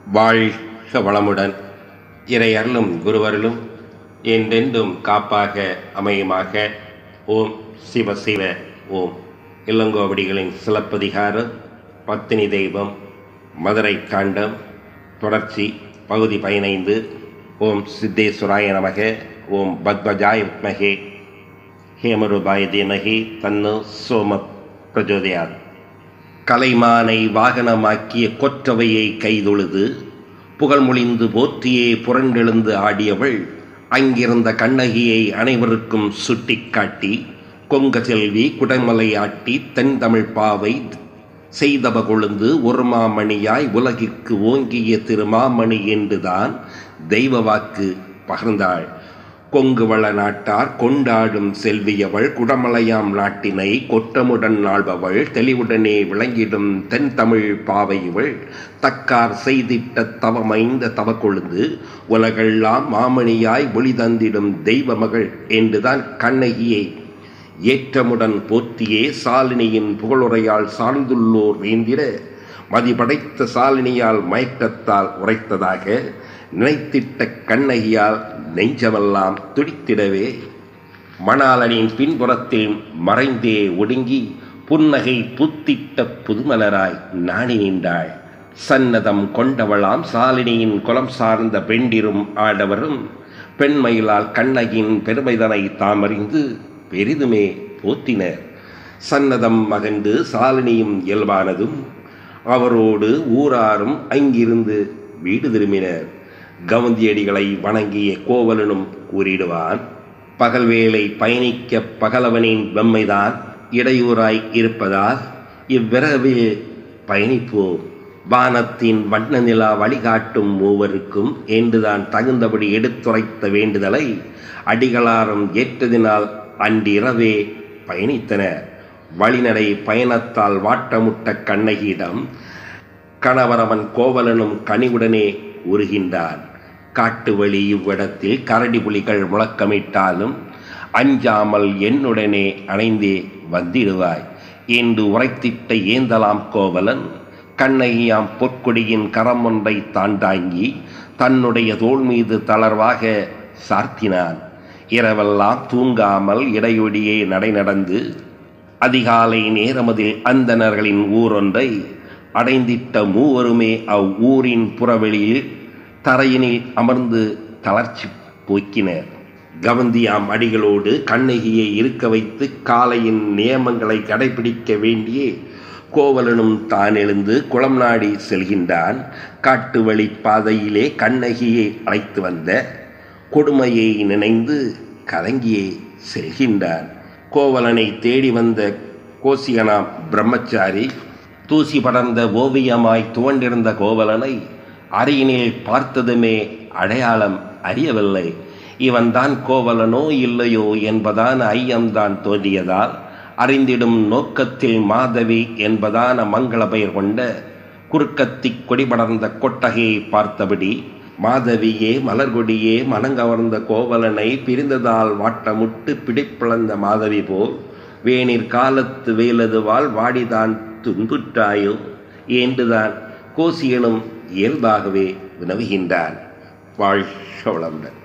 வாழ்க வளமுடன் இறை அருளும் குருவருளும் என்றென்றும் காப்பாக அமையுமாக ஓம் சிவ சிவ ஓம் இளங்கோவடிகளின் சிலப்பதிகாரம் பத்தினி தெய்வம் மதுரை காண்டம் தொடர்ச்சி பகுதி பதினைந்து ஓம் சித்தேஸ்வராய நமக ஓம் பத்மஜாய வித்மகே ஹேமரூபாய தீமகி தன்னு சோம பிரஜோதயாத் கலைமானை வாகனமாக்கிய கொற்றவையை கைதொழுது புகழ்மொழிந்து போற்றியே புரண்டெழுந்து ஆடியவள் அங்கிருந்த கண்ணகியை அனைவருக்கும் சுட்டிக்காட்டி கொங்க செல்வி குடமலை ஆட்டி தென் தமிழ் பாவை செய்தவ கொழுந்து ஒரு மாமணியாய் உலகிற்கு ஓங்கிய திருமாமணி என்றுதான் தெய்வ வாக்கு பகர்ந்தாள் கொங்கு வள நாட்டார் கொண்டாடும் செல்வியவள் குடமலையாம் நாட்டினை கொற்றமுடன் ஆள்பவள் தெளிவுடனே விளங்கிடும் தென் தமிழ் பாவையவள் தக்கார் செய்திட்ட தவமைந்த தவ கொழுந்து உலகெல்லாம் மாமணியாய் ஒளி தந்திடும் தெய்வ மகள் என்றுதான் கண்ணகியை ஏற்றமுடன் போற்றியே சாலினியின் புகழுரையால் சார்ந்துள்ளோர் வேந்திர மதிபடைத்த சாலினியால் மயக்கத்தால் உரைத்ததாக நினைத்திட்ட கண்ணகியால் நெஞ்சமெல்லாம் துடித்திடவே மணாலனின் பின்புறத்தில் மறைந்தே ஒடுங்கி புன்னகை புத்திட்ட புதுமலராய் நாணி நின்றாள் சன்னதம் கொண்டவளாம் சாலினியின் குலம் சார்ந்த பெண்டிரும் ஆடவரும் பெண்மயிலால் கண்ணகியின் பெருமைதனை தாமறிந்து பெரிதுமே போற்றினர் சன்னதம் மகண்டு சாலினியும் இயல்பானதும் அவரோடு ஊராரும் அங்கிருந்து வீடு திரும்பினர் கவுந்தியடிகளை வணங்கிய கோவலனும் கூறிடுவான் பகல் வேளை பயணிக்க பகலவனின் வெம்மைதான் இடையூறாய் இருப்பதால் இவ்விரவில் பயணிப்போம் வானத்தின் வண்ண நிலா வழிகாட்டும் மூவருக்கும் என்றுதான் தகுந்தபடி எடுத்துரைத்த வேண்டுதலை அடிகளாரும் ஏற்றதினால் அன்றிரவே பயணித்தனர் வழிநடை பயணத்தால் வாட்டமுட்ட கண்ணகியிடம் கணவரவன் கோவலனும் கனிவுடனே உருகின்றான் காட்டு வழி இவ்விடத்தில் கரடி புலிகள் முழக்கமிட்டாலும் அஞ்சாமல் என்னுடனே அணைந்தே வந்திடுவாய் என்று உரைத்திட்ட ஏந்தலாம் கோவலன் கண்ணகியாம் பொற்கொடியின் கரம் ஒன்றை தாண்டாங்கி தன்னுடைய தோள் மீது தளர்வாக சார்த்தினான் இரவெல்லாம் தூங்காமல் இடையொடியே நடை நடந்து அதிகாலை நேரமதில் அந்தணர்களின் ஊரொன்றை அடைந்திட்ட மூவருமே அவ் ஊரின் புறவெளியில் தரையினில் அமர்ந்து தளர்ச்சி போக்கினர் கவந்தியாம் அடிகளோடு கண்ணகியை இருக்க வைத்து காலையின் நியமங்களை கடைபிடிக்க வேண்டியே கோவலனும் தான் எழுந்து குளம் நாடி செல்கின்றான் காட்டு வழி பாதையிலே கண்ணகியை அழைத்து வந்த கொடுமையை நினைந்து கலங்கியே செல்கின்றான் கோவலனை தேடி வந்த கோசியனாம் பிரம்மச்சாரி தூசி படர்ந்த ஓவியமாய் துவண்டிருந்த கோவலனை அறையினில் பார்த்ததுமே அடையாளம் அறியவில்லை இவன்தான் கோவலனோ இல்லையோ என்பதான ஐயம்தான் தோன்றியதால் அறிந்திடும் நோக்கத்தில் மாதவி என்பதான மங்கள பெயர் கொண்ட குறுக்கத்தி கொடிபடர்ந்த கொட்டகையை பார்த்தபடி மாதவியே மலர்கொடியே மனங்கவர்ந்த கோவலனை பிரிந்ததால் வாட்டமுட்டு பிடிப்பிழந்த மாதவி போல் வேணிற் காலத்து வேலதுவால் வாடிதான் துன்புற்றாயோ என்றுதான் கோசியனும் இயல்பாகவே வினவுகின்றான் வாழ்க வளமுடன்